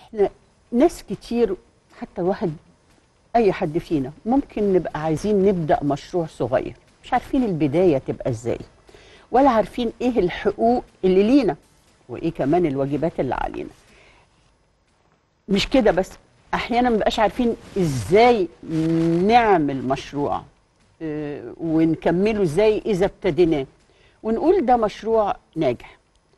احنا ناس كتير حتى الواحد اي حد فينا ممكن نبقى عايزين نبدا مشروع صغير مش عارفين البدايه تبقى ازاي ولا عارفين ايه الحقوق اللي لينا وايه كمان الواجبات اللي علينا مش كده بس احيانا مبقاش عارفين ازاي نعمل مشروع اه، ونكمله ازاي اذا ابتديناه ونقول ده مشروع ناجح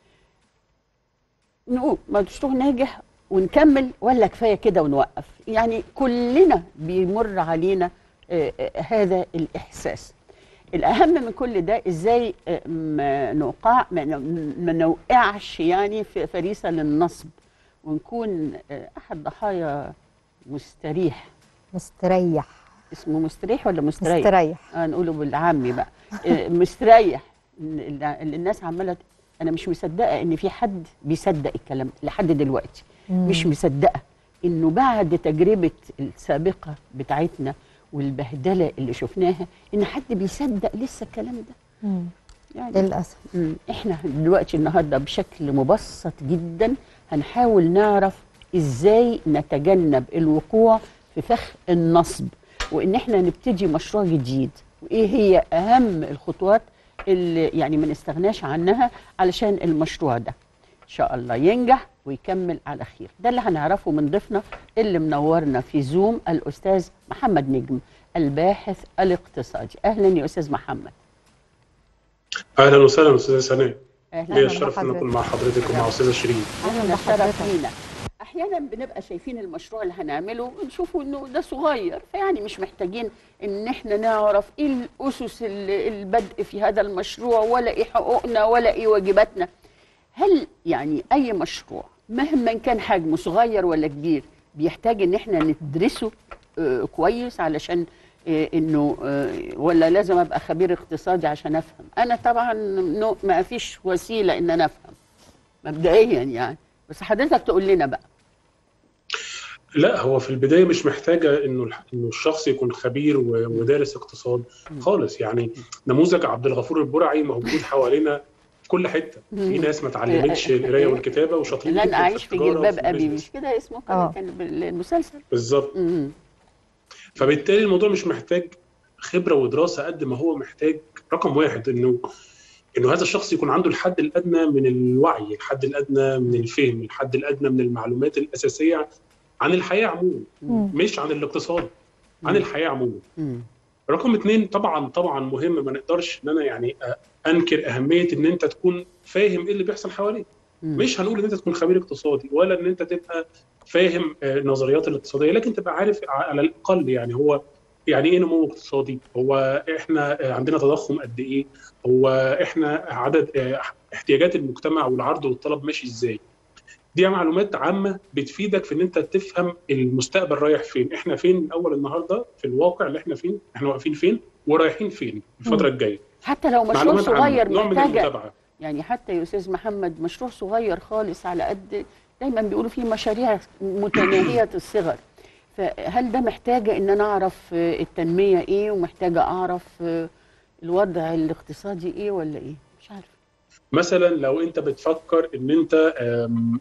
نقول مشروع ناجح ونكمل ولا كفايه كده ونوقف يعني كلنا بيمر علينا آه، آه، هذا الاحساس الاهم من كل ده ازاي آه، ما نوقع ما ن- ما نوقعش يعني في فريسه للنصب ونكون آه، احد ضحايا مستريح مستريح اسمه مستريح ولا مستريح؟ مستريح اه نقوله بالعامي بقى آه، مستريح اللي اللي الناس عماله انا مش مصدقه ان في حد بيصدق الكلام ده لحد دلوقتي مم. مش مصدقه انه بعد تجربه السابقه بتاعتنا والبهدله اللي شفناها ان حد بيصدق لسه الكلام ده مم. يعني للاسف مم. احنا دلوقتي النهارده بشكل مبسط جدا هنحاول نعرف ازاي نتجنب الوقوع في فخ النصب وان احنا نبتدي مشروع جديد وايه هي اهم الخطوات اللي يعني ما نستغناش عنها علشان المشروع ده ان شاء الله ينجح ويكمل على خير ده اللي هنعرفه من ضيفنا اللي منورنا في زوم الاستاذ محمد نجم الباحث الاقتصادي اهلا يا استاذ محمد اهلا وسهلا استاذه سناء اهلا ليا أهلاً الشرف ان اكون بحضرتك. مع حضرتك ومع استاذه شيرين أهلاً اهلا بحضرتك. الشرف لينا احيانا بنبقى شايفين المشروع اللي هنعمله ونشوفه انه ده صغير فيعني مش محتاجين ان احنا نعرف ايه الاسس ال- البدء في هذا المشروع ولا ايه حقوقنا ولا ايه واجباتنا هل يعني اي مشروع مهما كان حجمه صغير ولا كبير بيحتاج ان احنا ندرسه آه، كويس علشان آه، انه آه، ولا لازم ابقى خبير اقتصادي عشان افهم انا طبعا نو- ما فيش وسيله ان انا افهم مبدئيا يعني بس حضرتك تقول لنا بقى لا هو في البدايه مش محتاجه انه الح- انه الشخص يكون خبير و- ودارس اقتصاد خالص يعني نموذج عبد الغفور البرعي موجود حوالينا في كل حته في ناس ما اتعلمتش القرايه والكتابه وشاطرين لن جدا اعيش في التجارة جلباب وفي ابي البيزنس. مش كده اسمه كان, آه. كان بالمسلسل بالظبط مم. فبالتالي الموضوع مش محتاج خبره ودراسه قد ما هو محتاج رقم واحد انه انه هذا الشخص يكون عنده الحد الادنى من الوعي، الحد الادنى من الفهم، الحد الادنى من المعلومات الاساسيه عن الحياه عموما مم. مش عن الاقتصاد عن الحياه عموما. مم. رقم اثنين طبعا طبعا مهم ما نقدرش ان انا يعني أ- انكر اهميه ان انت تكون فاهم ايه اللي بيحصل حواليك. مم. مش هنقول ان انت تكون خبير اقتصادي ولا ان انت تبقى فاهم آه، النظريات الاقتصاديه لكن تبقى عارف ع- على الاقل يعني هو يعني ايه نمو اقتصادي؟ هو احنا آه، عندنا تضخم قد ايه؟ هو احنا عدد آه، احتياجات المجتمع والعرض والطلب ماشي ازاي؟ دي معلومات عامه بتفيدك في ان انت تفهم المستقبل رايح فين، احنا فين من اول النهارده في الواقع اللي احنا فين؟ احنا واقفين فين؟ ورايحين فين الفتره الجايه؟ حتى لو مشروع معلومات عامة، صغير نوع من محتاجه المتابعه يعني حتى يا استاذ محمد مشروع صغير خالص على قد دايما بيقولوا فيه مشاريع متناهيه الصغر فهل ده محتاجه ان انا اعرف آه، التنميه ايه ومحتاجه اعرف آه، الوضع الاقتصادي ايه ولا ايه مش عارفه مثلا لو انت بتفكر ان انت آم،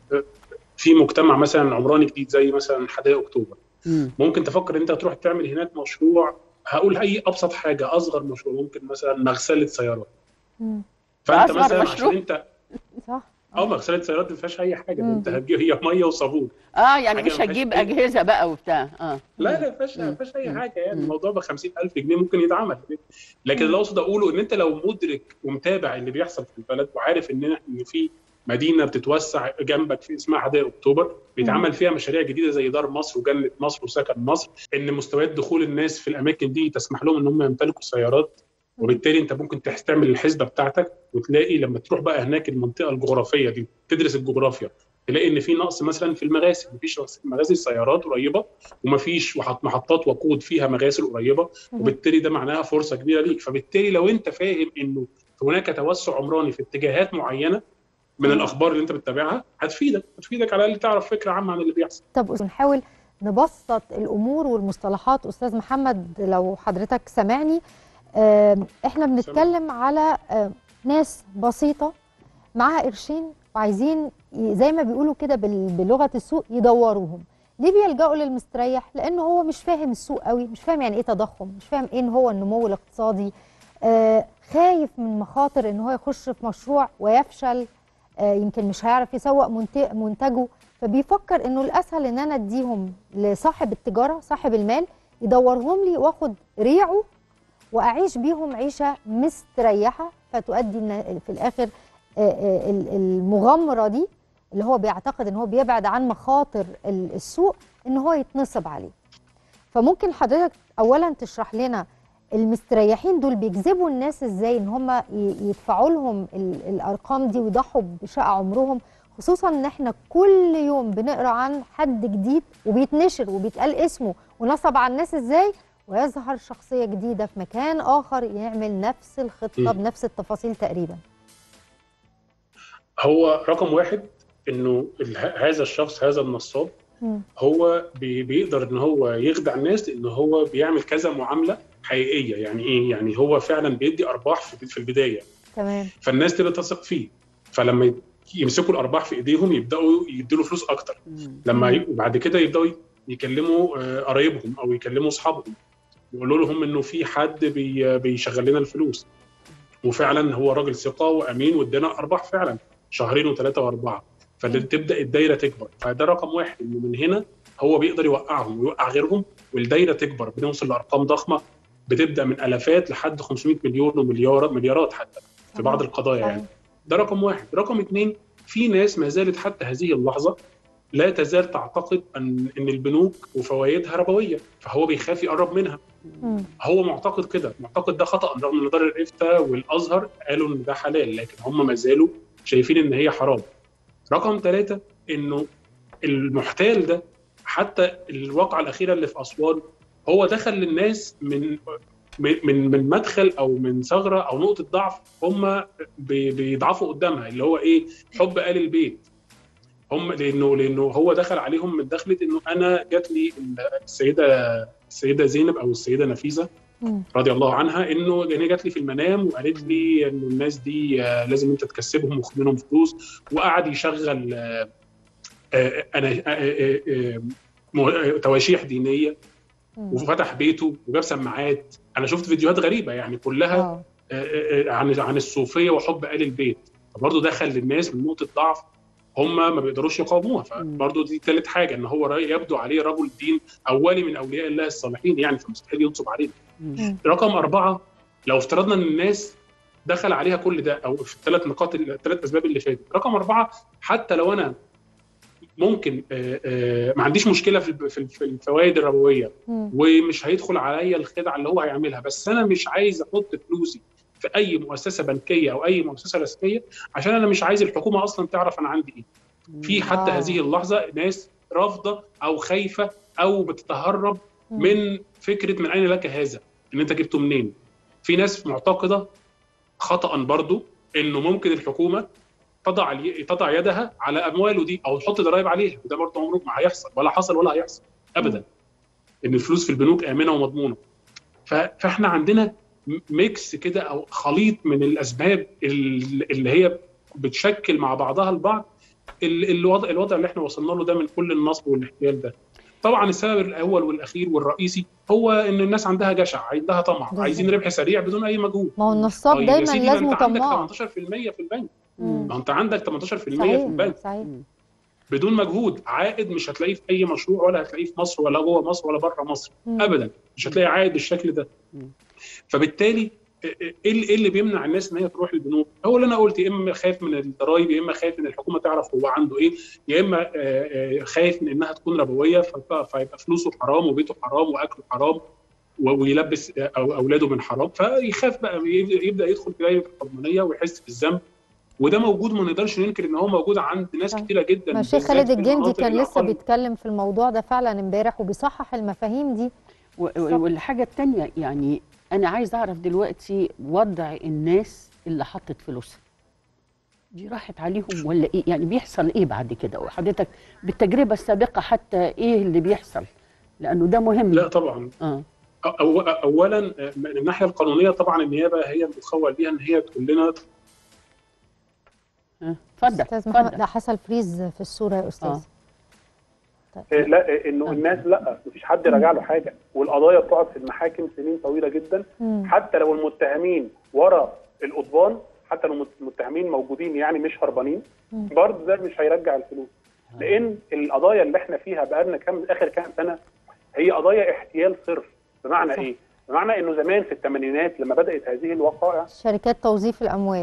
في مجتمع مثلا عمراني جديد زي مثلا حدائق اكتوبر مم. ممكن تفكر ان انت تروح تعمل هناك مشروع هقول اي ابسط حاجه اصغر مشروع ممكن مثلا مغسله سيارات مم. فانت أصغر مثلا مشروع؟ عشان انت صح اه مغسله سيارات دي ما فيهاش اي حاجه ده مم. انت هتجيب هي ميه وصابون اه يعني حاجة مش ما فيهاش هجيب أي- اجهزه بقى وبتاع اه لا لا ما فيهاش مم. ما فيهاش اي مم. حاجه يعني مم. الموضوع ب 50000 جنيه ممكن يتعمل لكن اللي اقصد اقوله ان انت لو مدرك ومتابع اللي بيحصل في البلد وعارف ان ان في مدينه بتتوسع جنبك في اسمها حدائق اكتوبر بيتعمل فيها مشاريع جديده زي دار مصر وجنه مصر وسكن مصر ان مستويات دخول الناس في الاماكن دي تسمح لهم ان هم يمتلكوا سيارات وبالتالي انت ممكن تحس- تعمل الحسبه بتاعتك وتلاقي لما تروح بقى هناك المنطقه الجغرافيه دي تدرس الجغرافيا تلاقي ان في نقص مثلا في المغاسل مفيش مغاسل سيارات قريبه ومفيش وحط- محطات وقود فيها مغاسل قريبه وبالتالي ده معناها فرصه كبيره ليك فبالتالي لو انت فاهم انه هناك توسع عمراني في اتجاهات معينه من الاخبار اللي انت بتتابعها هتفيدك هتفيدك على الاقل تعرف فكره عامه عن اللي بيحصل طب نحاول نبسط الامور والمصطلحات استاذ محمد لو حضرتك سامعني آم، احنا بنتكلم على آم، ناس بسيطه معاها قرشين وعايزين ي- زي ما بيقولوا كده بال- بلغه السوق يدوروهم ليه بيلجأوا للمستريح لانه هو مش فاهم السوق قوي مش فاهم يعني ايه تضخم مش فاهم ايه هو النمو الاقتصادي آه خايف من مخاطر ان هو يخش في مشروع ويفشل آه يمكن مش هيعرف يسوق منت- منتجه فبيفكر انه الاسهل ان انا اديهم لصاحب التجاره صاحب المال يدورهم لي واخد ريعه واعيش بيهم عيشه مستريحه فتؤدي إن في الاخر آه، آه، ال- المغامره دي اللي هو بيعتقد ان هو بيبعد عن مخاطر ال- السوق ان هو يتنصب عليه فممكن حضرتك اولا تشرح لنا المستريحين دول بيجذبوا الناس ازاي ان هم ي- يدفعوا لهم ال- الارقام دي ويضحوا بشقى عمرهم خصوصا ان احنا كل يوم بنقرا عن حد جديد وبيتنشر وبيتقال اسمه ونصب على الناس ازاي ويظهر شخصيه جديده في مكان اخر يعمل نفس الخطه مم. بنفس التفاصيل تقريبا هو رقم واحد انه ال- هذا الشخص هذا النصاب مم. هو بي- بيقدر ان هو يخدع الناس لان هو بيعمل كذا معامله حقيقيه يعني ايه يعني هو فعلا بيدي ارباح في في البدايه تمام فالناس تبقى تثق فيه فلما يمسكوا الارباح في ايديهم يبداوا يديله فلوس اكتر مم. لما ي- بعد كده يبداوا يكلموا آه، قرايبهم او يكلموا اصحابهم يقولوا لهم انه في حد بي بيشغل لنا الفلوس وفعلا هو راجل ثقه وامين وادانا ارباح فعلا شهرين وثلاثه واربعه فتبدا الدايره تكبر فده رقم واحد انه من هنا هو بيقدر يوقعهم ويوقع غيرهم والدايره تكبر بنوصل لارقام ضخمه بتبدا من الافات لحد 500 مليون ومليارات مليارات حتى في بعض القضايا يعني صحيح. ده رقم واحد رقم اثنين في ناس ما زالت حتى هذه اللحظه لا تزال تعتقد ان ان البنوك وفوائدها ربويه فهو بيخاف يقرب منها مم. هو معتقد كده معتقد ده خطا رغم ان دار الافتاء والازهر قالوا ان ده حلال لكن هم ما زالوا شايفين ان هي حرام رقم ثلاثة انه المحتال ده حتى الواقعة الأخيرة اللي في أسوان هو دخل للناس من من من من مدخل او من ثغره او نقطه ضعف هم بي- بيضعفوا قدامها اللي هو ايه حب ال البيت هم لانه لانه هو دخل عليهم من دخله انه انا جات لي السيده السيده زينب او السيده نفيسه مم. رضي الله عنها انه يعني جات لي في المنام وقالت لي ان الناس دي آه، لازم انت تكسبهم وخد منهم فلوس وقعد يشغل آه، آه، انا آه، آه، آه، مو- آه، تواشيح دينيه مم. وفتح بيته وجاب سماعات انا شفت فيديوهات غريبه يعني كلها آه. آه، آه، عن عن الصوفيه وحب ال البيت فبرضه دخل للناس من نقطه ضعف هم ما بيقدروش يقاوموها فبرضه دي ثالث حاجه ان هو رأي- يبدو عليه رجل دين اولي من اولياء الله الصالحين يعني فمستحيل ينصب عليه مم. رقم أربعة لو افترضنا إن الناس دخل عليها كل ده أو في الثلاث نقاط الثلاث أسباب اللي فاتت رقم أربعة حتى لو أنا ممكن آه، آه، ما عنديش مشكلة في الب- في ال- في الفوائد الربوية مم. ومش هيدخل عليا الخدعة اللي هو هيعملها بس أنا مش عايز أحط فلوسي في أي مؤسسة بنكية أو أي مؤسسة رسمية عشان أنا مش عايز الحكومة أصلا تعرف أنا عندي إيه في حتى آه. هذه اللحظة ناس رافضة أو خايفة أو بتتهرب مم. من فكره من اين لك هذا؟ ان انت جبته منين؟ في ناس معتقده خطا برضو انه ممكن الحكومه تضع الي- تضع يدها على امواله دي او تحط ضرائب عليها وده برضه عمره ما هيحصل ولا حصل ولا هيحصل ابدا ان الفلوس في البنوك امنه ومضمونه ف- فاحنا عندنا م- ميكس كده او خليط من الاسباب ال- اللي هي بتشكل مع بعضها البعض ال- الوضع الوضع اللي احنا وصلنا له ده من كل النصب والاحتيال ده طبعا السبب الاول والاخير والرئيسي هو ان الناس عندها جشع عندها طمع بالظبط. عايزين ربح سريع بدون اي مجهود ما هو النصاب طيب يا دايما سيدي ما لازم انت عندك طماع 18% في البنك مم. ما انت عندك 18% في صحيح البنك صحيح بدون مجهود عائد مش هتلاقيه في اي مشروع ولا هتلاقيه في مصر ولا جوه مصر ولا بره مصر مم. ابدا مش هتلاقي عائد بالشكل ده مم. فبالتالي ايه اللي إيه اللي بيمنع الناس ان هي تروح البنوك؟ هو اللي انا قلت يا اما خايف من الضرايب يا اما خايف ان الحكومه تعرف هو عنده ايه يا اما آه، آه، خايف من انها تكون ربويه فت- فيبقى فلوسه حرام وبيته حرام واكله حرام و- ويلبس آه، أو اولاده من حرام فيخاف بقى يبدا يبدأ يدخل في دايره الحرمانيه ويحس بالذنب وده موجود ما نقدرش ننكر ان هو موجود عند ناس صح. كتيره جدا ما الشيخ بالذات خالد في الجندي المناطق كان لسه الأقل. بيتكلم في الموضوع ده فعلا امبارح وبيصحح المفاهيم دي و- و- والحاجة التانية يعني أنا عايز أعرف دلوقتي وضع الناس اللي حطت فلوسها دي راحت عليهم ولا إيه يعني بيحصل إيه بعد كده وحضرتك بالتجربة السابقة حتى إيه اللي بيحصل لأنه ده مهم لا طبعا آه. أو اولا آه، من الناحيه القانونيه طبعا النيابه هي المخول بيها ان هي تقول لنا ها، اتفضل استاذ محمد اتفضل لا حصل فريز في الصوره يا استاذ آه. إيه، لا إيه، انه الناس لا مفيش حد راجع له حاجه والقضايا بتقعد في المحاكم سنين طويله جدا مم. حتى لو المتهمين ورا القضبان حتى لو المتهمين موجودين يعني مش هربانين مم. برضه ده مش هيرجع الفلوس لان القضايا اللي احنا فيها بقالنا كام اخر كام سنه هي قضايا احتيال صرف بمعنى صح. ايه؟ بمعنى انه زمان في الثمانينات لما بدات هذه الوقائع شركات توظيف الاموال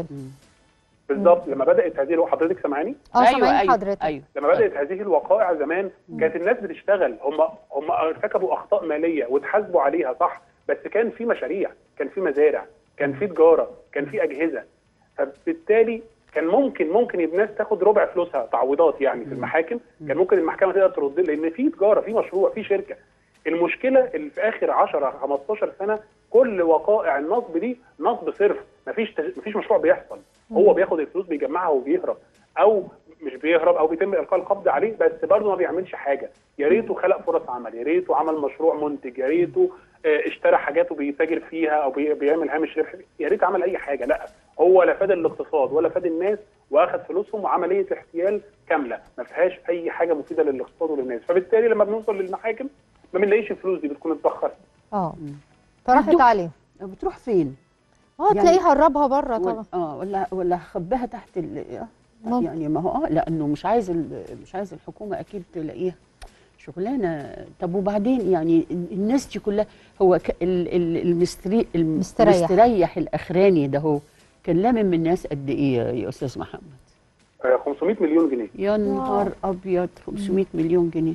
بالظبط لما بدات هذه الوقائع حضرتك سامعاني؟ اه ايوه سامعين ايوه حضرتك ايوه لما بدات هذه الوقائع زمان كانت الناس بتشتغل هم هم ارتكبوا اخطاء ماليه واتحاسبوا عليها صح بس كان في مشاريع كان في مزارع كان في تجاره كان في اجهزه فبالتالي كان ممكن ممكن الناس تاخد ربع فلوسها تعويضات يعني في المحاكم كان ممكن المحكمه تقدر ترد لان في تجاره في مشروع في شركه المشكله اللي في اخر 10 15 سنه كل وقائع النصب دي نصب صرف مفيش تج... مفيش مشروع بيحصل هو بياخد الفلوس بيجمعها وبيهرب او مش بيهرب او بيتم القاء القبض عليه بس برضه ما بيعملش حاجه يا ريته خلق فرص عمل يا ريته عمل مشروع منتج يا ريته آه، اشترى حاجات وبيتاجر فيها او بي- بيعمل هامش ربح يا ريت عمل اي حاجه لا هو لا فاد الاقتصاد ولا فاد الناس واخد فلوسهم وعمليه احتيال كامله ما فيهاش اي حاجه مفيده للاقتصاد وللناس فبالتالي لما بنوصل للمحاكم ما بنلاقيش الفلوس دي بتكون اتبخرت اه فراحت بتدوق. عليه بتروح فين؟ اه يعني- تلاقيه هربها بره ولا- طبعا اه ولا ولا خباها تحت ال آه، ممكن. يعني ما هو اه لانه مش عايز ال- مش عايز الحكومه اكيد تلاقيها شغلانه طب وبعدين يعني ال- الناس دي كلها هو ك- ال- ال- المستري مستريح. المستريح الاخراني ده هو كان لامم من الناس قد ايه يا- يا استاذ محمد؟ آه، 500 مليون جنيه يا نهار ابيض 500 مليون جنيه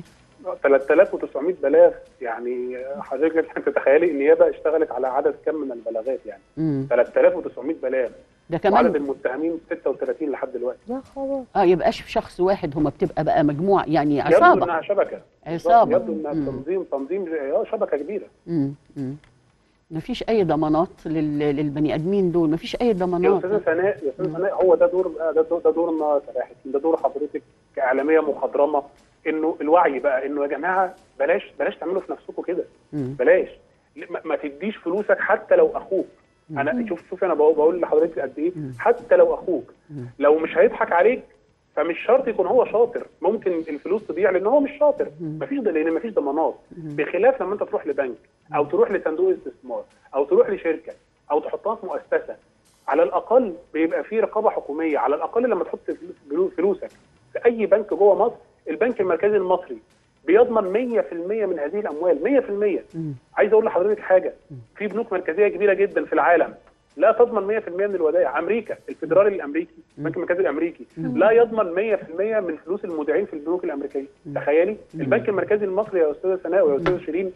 3900 بلاغ يعني آه، حضرتك تتخيلي النيابه اشتغلت على عدد كم من البلاغات يعني امم 3900 بلاغ ده وعدد كمان المتهمين 36 لحد دلوقتي يا خبر اه يبقاش شخص واحد هما بتبقى بقى مجموعه يعني يبدو عصابه انها شبكه عصابه يبدو انها مم. تنظيم تنظيم اه شبكه كبيره امم امم مفيش اي ضمانات لل- للبني ادمين دول مفيش اي يا ضمانات استاذه سناء يا استاذه سناء هو ده دور آه، ده دور ده دورنا كباحثين ده دور حضرتك كاعلاميه مخضرمه انه الوعي بقى انه يا جماعه بلاش بلاش تعملوا في نفسكم كده مم. بلاش ما, ما تديش فلوسك حتى لو اخوك انا شوف شوف انا بقول بقول لحضرتك قد ايه حتى لو اخوك لو مش هيضحك عليك فمش شرط يكون هو شاطر ممكن الفلوس تضيع لان هو مش شاطر مفيش ده لان مفيش ضمانات بخلاف لما انت تروح لبنك او تروح لصندوق استثمار او تروح لشركه او تحطها في مؤسسه على الاقل بيبقى في رقابه حكوميه على الاقل لما تحط فلوس- فلوسك في اي بنك جوه مصر البنك المركزي المصري بيضمن 100% من هذه الاموال 100% عايز اقول لحضرتك حاجه في بنوك مركزيه كبيره جدا في العالم لا تضمن 100% من الودائع امريكا الفدرالي الامريكي البنك المركزي الامريكي لا يضمن 100% من فلوس المودعين في البنوك الامريكيه تخيلي البنك المركزي المصري يا استاذه سناء ويا استاذه شيرين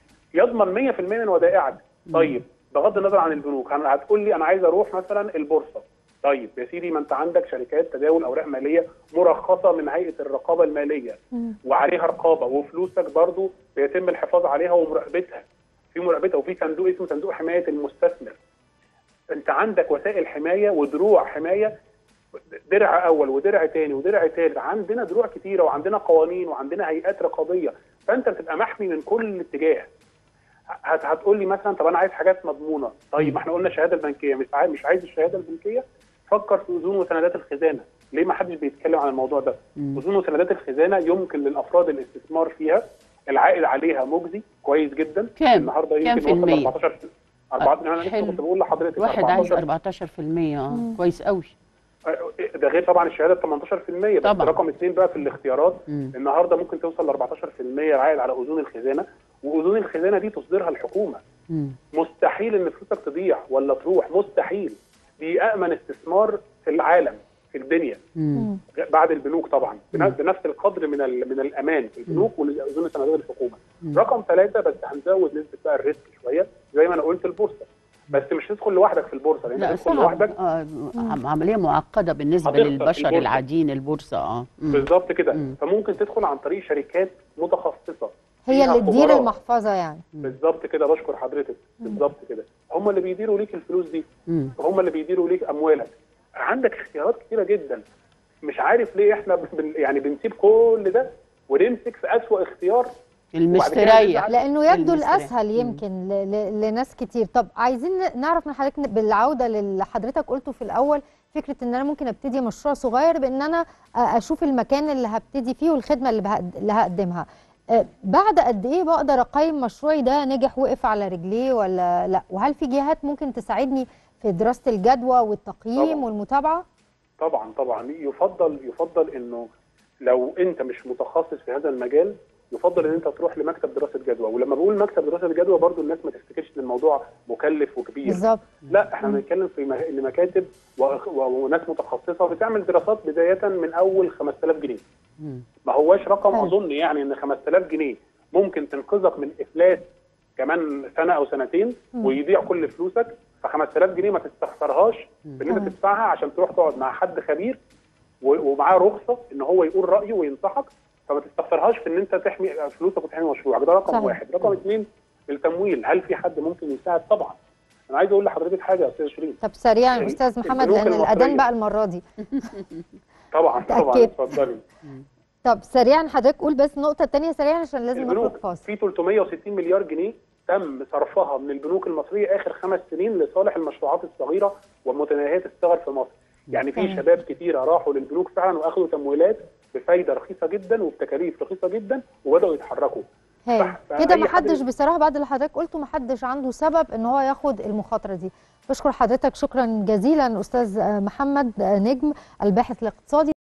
يضمن 100% من ودائعك طيب بغض النظر عن البنوك هن- هتقول لي انا عايز اروح مثلا البورصه طيب يا سيدي ما انت عندك شركات تداول اوراق ماليه مرخصه من هيئه الرقابه الماليه وعليها رقابه وفلوسك برضو بيتم الحفاظ عليها ومراقبتها في مراقبتها وفي صندوق اسمه صندوق حمايه المستثمر انت عندك وسائل حمايه ودروع حمايه درع اول ودرع تاني ودرع تالت عندنا دروع كتيره وعندنا قوانين وعندنا هيئات رقابيه فانت بتبقى محمي من كل اتجاه هت هتقول لي مثلا طب انا عايز حاجات مضمونه طيب ما احنا قلنا الشهاده البنكيه مش عايز مش عايز الشهاده البنكيه فكر في اذون وسندات الخزانه ليه ما حدش بيتكلم عن الموضوع ده اذون وسندات الخزانه يمكن للافراد الاستثمار فيها العائد عليها مجزي كويس جدا كام؟ النهارده كام يمكن في وصل المية؟ 14 14 انا لسه حلو. كنت بقول لحضرتك واحد عايز 14 14% اه كويس قوي ده غير طبعا الشهاده ب 18% بس طبعا. رقم اثنين بقى في الاختيارات مم. النهارده ممكن توصل ل 14% العائد على اذون الخزانه واذون الخزانه دي تصدرها الحكومه مم. مستحيل ان فلوسك تضيع ولا تروح مستحيل دي امن استثمار في العالم في الدنيا مم. بعد البنوك طبعا بنفس بنفس القدر من ال- من الامان في البنوك والاذون سندات الحكومه رقم ثلاثه بس هنزود نسبه بقى الريسك شويه زي ما انا قلت البورصه بس مش تدخل لوحدك في البورصه لان لا تدخل صعب لوحدك آه عم- عمليه معقده بالنسبه هتخسر للبشر البورصة. العاديين البورصه اه مم. بالظبط كده مم. فممكن تدخل عن طريق شركات متخصصه هي فيها اللي تدير خبراء. المحفظه يعني بالظبط كده بشكر حضرتك بالظبط كده هم اللي بيديروا ليك الفلوس دي مم. هم اللي بيديروا ليك اموالك عندك اختيارات كتيره جدا مش عارف ليه احنا بن يعني بنسيب كل ده ونمسك في اسوأ اختيار المستريح لانه يبدو المستريح. الاسهل يمكن ل- ل- لناس كتير طب عايزين ن- نعرف من حضرتك ن- بالعوده للي حضرتك قلته في الاول فكره ان انا ممكن ابتدي مشروع صغير بان انا آه، اشوف المكان اللي هبتدي فيه والخدمه اللي, بهد- اللي هقدمها آه، بعد قد ايه بقدر اقيم مشروعي ده نجح وقف على رجليه ولا لا وهل في جهات ممكن تساعدني في دراسه الجدوى والتقييم طبعاً. والمتابعه طبعا طبعا يفضل يفضل انه لو انت مش متخصص في هذا المجال يفضل ان انت تروح لمكتب دراسه جدوى ولما بقول مكتب دراسه جدوى برضو الناس ما تفتكرش ان الموضوع مكلف وكبير بالظبط لا احنا بنتكلم في مه- ان مكاتب وأخ- و- وناس متخصصه بتعمل دراسات بدايه من اول 5000 جنيه مم. ما هواش رقم حلو. اظن يعني ان 5000 جنيه ممكن تنقذك من افلاس كمان سنه او سنتين مم. ويضيع كل فلوسك ف 5000 جنيه ما تستخسرهاش في ان مم. انت تدفعها عشان تروح تقعد مع حد خبير و- ومعاه رخصه ان هو يقول رايه وينصحك فما تستخسرهاش في ان انت تحمي فلوسك وتحمي مشروعك ده رقم صحيح. واحد رقم اثنين التمويل هل في حد ممكن يساعد طبعا انا عايز اقول لحضرتك حاجه يا استاذ شيرين طب سريعا ال- استاذ محمد البنوك لان الاذان المصرية. بقى المره دي طبعا طبعا تأكد. اتفضلي طب سريعا حضرتك قول بس النقطه الثانيه سريعا عشان لازم نخرج البنوك فاصل في 360 مليار جنيه تم صرفها من البنوك المصريه اخر خمس سنين لصالح المشروعات الصغيره ومتناهيه الصغر في مصر. يعني في تمام. شباب كتيره راحوا للبنوك فعلا واخدوا تمويلات بفايده رخيصه جدا وبتكاليف رخيصه جدا وبداوا يتحركوا. هايل صح، فأي كده ما حد- حدش بصراحه بعد اللي حضرتك قلته ما حدش عنده سبب ان هو ياخد المخاطره دي بشكر حضرتك شكرا جزيلا استاذ محمد نجم الباحث الاقتصادي